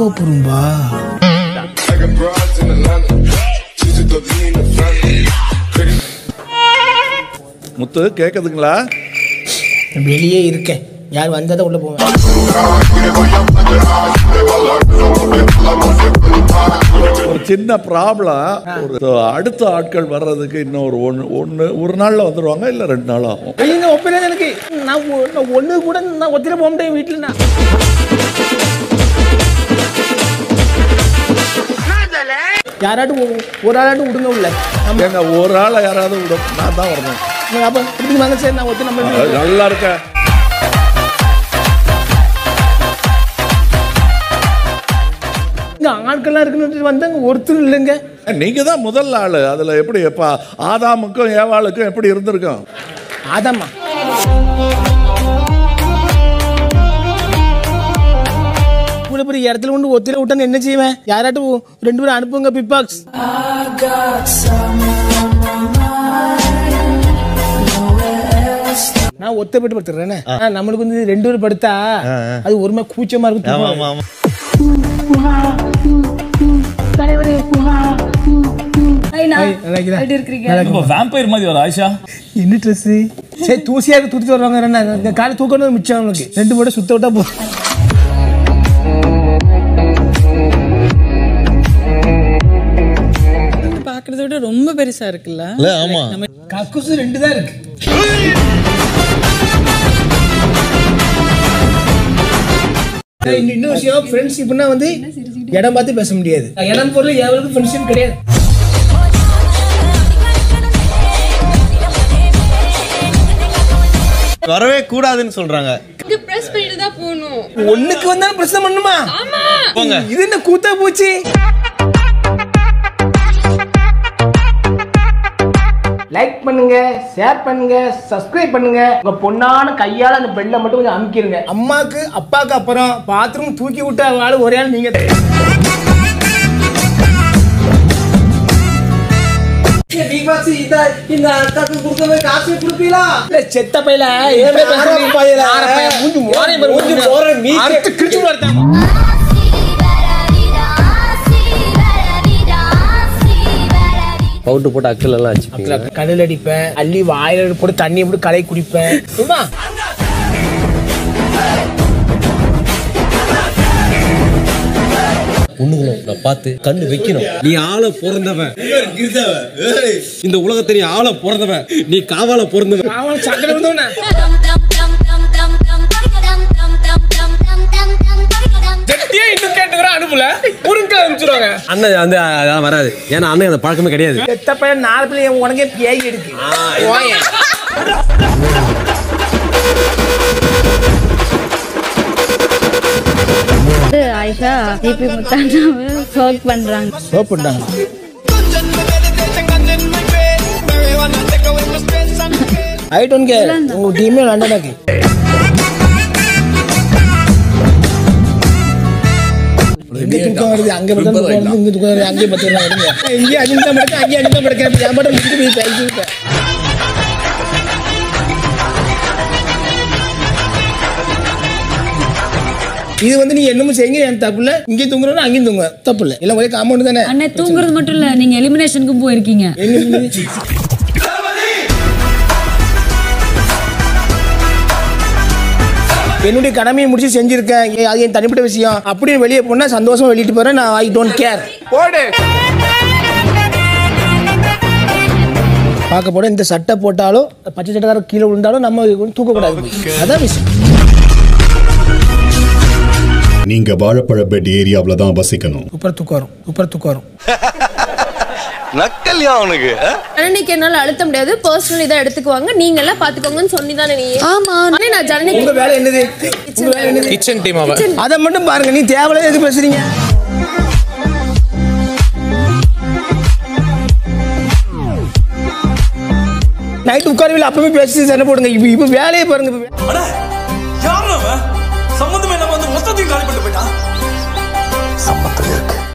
கோப்புரும்பா முத்து கேக்குதுங்களா வெளியே இருக்கேன் யார் வந்ததை உள்ள போவேன் ஒரு சின்ன ப்ராப்ளம் ஒரு அடுத்த ஆட்கள் வர்றதுக்கு இன்னும் ஒரு ஒன்று ஒன்று ஒரு நாள்ல வந்துருவாங்க இல்ல ரெண்டு நாள் ஆகும் இல்லைங்க ஒப்பிடாது எனக்கு நான் ஒ- நான் ஒண்ணு கூட நான் ஒத்திர போக முடியும் வீட்டில் நான் யாராட்டும் ஒ- ஒரு ஆளாட்டும் விடுங்க உள்ள நம்ம ஏங்க ஒரு ஆளை யாராவது விடும் நான் தான் வரணும் அப்ப இப்படி வாங்க சார் நான் ஒத்தி நம்ம அது நல்லா இருக்க இங்க ஆட்கள்லாம் இருக்குன்னு வந்தாங்க ஒருத்தர் இல்லைங்க நீங்க தான் முதல் ஆளு அதுல எப்படி எப்ப ஆதாமுக்கும் ஏவாளுக்கும் எப்படி இருந்திருக்கும் ஆதாம்மா இவ்வளவு பெரிய இடத்துல கொண்டு ஒத்திர விட்டான்னு என்ன செய்வேன் யாராட்டும் ரெண்டு பேரும் அனுப்புங்க பிப்பாக்ஸ் நான் ஒத்த போட்டு படுத்துறேன் நம்மளுக்கு வந்து ரெண்டு பேரும் படுத்தா அது ஒரு மாதிரி கூச்சமா இருக்கும் ஆமா தூக்கம். ஆமா ஆமா ஐய், நல்லா இருக்குதா? நல்லா இருக்கு. வேம்பயர் மாதிரி வர ஆயிஷா என்ன ட்ரெஸ் சரி தூசியா இருக்கு தூக்கிட்டு வருவாங்க என்ன இந்த காலை தூக்கணும் மிச்சம் அவனுக்கு ரெண்டு மட்டும் சுத்த விட்டா போ பாக்குறத விட ரொம்ப பெருசா இருக்குல்ல இல்ல ஆமா கக்குசு ரெண்டு தான் இருக்கு இன்னும் இன்னொரு விஷயம் ஃப்ரெண்ட்ஷிப்னா வந்து இடம் பார்த்து பேச முடியாது இடம் பொருள் எவருக்கும் ஃப்ரெண்ட்ஷிப் கிடையாது வரவே கூடாதுன்னு சொல்றாங்க இது பிரஸ் பண்ணிட்டு தான் போகணும் ஒண்ணுக்கு வந்தாலும் பிரச்சனை பண்ணுமா ஆமா போங்க இது என்ன கூத்தா போச்சு லைக் பண்ணுங்க ஷேர் பண்ணுங்க சப்ஸ்கிரைப் பண்ணுங்க உங்க பொண்ணான கையால அந்த பெல்ல மட்டும் கொஞ்சம் அமுக்கிருங்க அம்மாக்கு அப்பாக்கு அப்புறம் பாத்ரூம் தூக்கி விட்ட ஆளு ஒரே ஆள் நீங்க செத்த பையில கிழிச்சு பவுடர் போட்டு அக்கல் எல்லாம் வச்சுப்பீங்க கடல் அடிப்பேன் அள்ளி வாயில போட்டு தண்ணி போட்டு கலை குடிப்பேன் சும்மா ஒண்ணுங்களும் நான் பார்த்து கண்ணு வைக்கணும் நீ ஆள பிறந்தவன் இந்த உலகத்தை நீ ஆள பிறந்தவன் நீ காவால பிறந்தவன் அவன் சக்கரை விழுந்தவன ஜெட்டியே இன்னும் கேட்டுக்கிறோம் அனுப்பல உருங்க அனுப்பிச்சிருவாங்க அண்ணன் வந்து அதெல்லாம் வராது ஏன்னா அண்ணன் அந்த பழக்கமே கிடையாது செத்த பையன் நாலு பிள்ளை உனக்கே பேய் எடுக்கு ஓயேன். ஆயிஷா ஜிபி முத்தாண்டாவை ஒர்க் பண்றாங்க சோப் போட்டாங்க ஐ டோன்ட் கேர் உங்க டீமே லண்டனாக்கு எங்க தூக்கம் வருது அங்க மட்டும் தூக்கம் வருது இங்க தூக்கம் வருது அங்கே பத்து வருது இங்கே அஞ்சு தான் படுக்க அங்கே அஞ்சு தான் படுக்க என் மட்டும் முடிச்சு போய் பேசி விட்டேன் இது வந்து நீ என்னமோ செய்யுங்க என் தப்பு இல்ல இங்கே தூங்குறோம் அங்கேயும் தூங்க தப்பு இல்ல எல்லாம் ஒரே காம்பவுண்ட் தானே அண்ணே தூங்குறது மட்டும் இல்ல நீங்க எலிமினேஷனுக்கும் போயிருக்கீங்க என்ன என்னுடைய கடமையை முடிச்சு செஞ்சிருக்கேன் ஏ, அது என் தனிப்பட்ட விஷயம் அப்படியே வெளியே போனா சந்தோஷமா வெளியிட்டு போறேன் நான் ஐ டோன்ட் கேர் போடு பார்க்க போட இந்த சட்டை போட்டாலும் பச்சை சட்டைக்காரர் கீழே விழுந்தாலும் நம்ம தூக்கக்கூடாது அதான் விஷயம் நீங்க வாழைப்பழ பெட் ஏரியாவில் தான் வசிக்கணும் சூப்பர் தூக்கம் வரும் சூப்பர் தூக்கம் வரும் நக்கல்யா அவனுக்கு ஜனனிக்கு என்னால அழுத்த முடியாது பர்சனல் இதை எடுத்துக்குவாங்க நீங்க எல்லாம் பாத்துக்கோங்கன்னு சொன்னிதானே நீ ஆமா ஆனா நான் ஜனனிக்கு உங்க வேலை என்னது உங்க வேலை என்னது கிச்சன் டீம் அவ அதை மட்டும் பாருங்க நீ தேவையில்ல எது பேசுறீங்க நைட் உட்காரவில்லை அப்பவே பேசி சண்டை போடுங்க இப்போ இப்போ வேலையை பாருங்க இப்ப. யார் அவன்